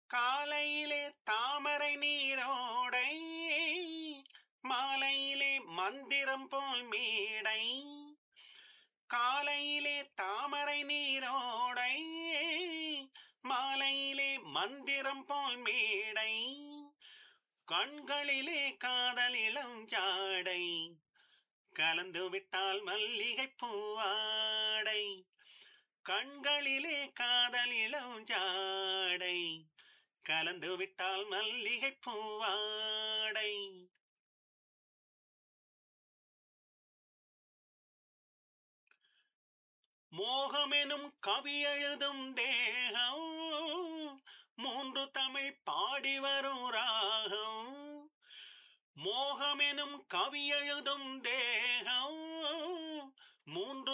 காலையிலே தாமரை நீரோடை மாலையிலே மந்திரம் போல் மேடை காலையிலே தாமரை நீரோடை மாலையிலே மந்திரம் போல் மேடை கண்களிலே காதலிளம் ஜாடை கலந்து விட்டால் மல்லிகை பூவாடை கண்களிலே காதலிளம் ஜாடை கலந்து விட்டால் மல்லிகை பூவாடை மோகமெனும் கவி எழுதும் தேகம் மூன்று தமிழ் பாடி வரும் ராகம் மோகமெனும் கவி எழுதும் தேகம் மூன்று